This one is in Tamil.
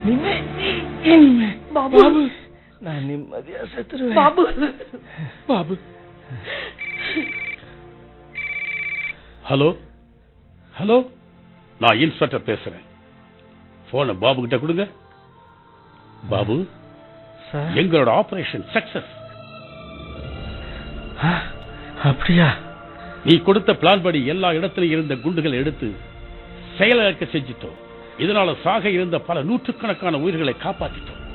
இனிமே இனிமே பாபு. பாபு நான் நிம்மதியா செத்துருவேன் பாபு பாபு ஹலோ ஹலோ நான் இன்ஸ்பெக்டர் பேசுறேன் போன பாபு கிட்ட கொடுங்க பாபு சார் எங்களோட ஆபரேஷன் சக்சஸ் ஆ, அப்படியா நீ கொடுத்த பிளான் படி எல்லா இடத்திலும் இருந்த குண்டுகளை எடுத்து செயலிழக்க செஞ்சிட்டோம் இதனால சாக இருந்த பல நூற்றுக்கணக்கான உயிர்களை காப்பாத்திட்டோம்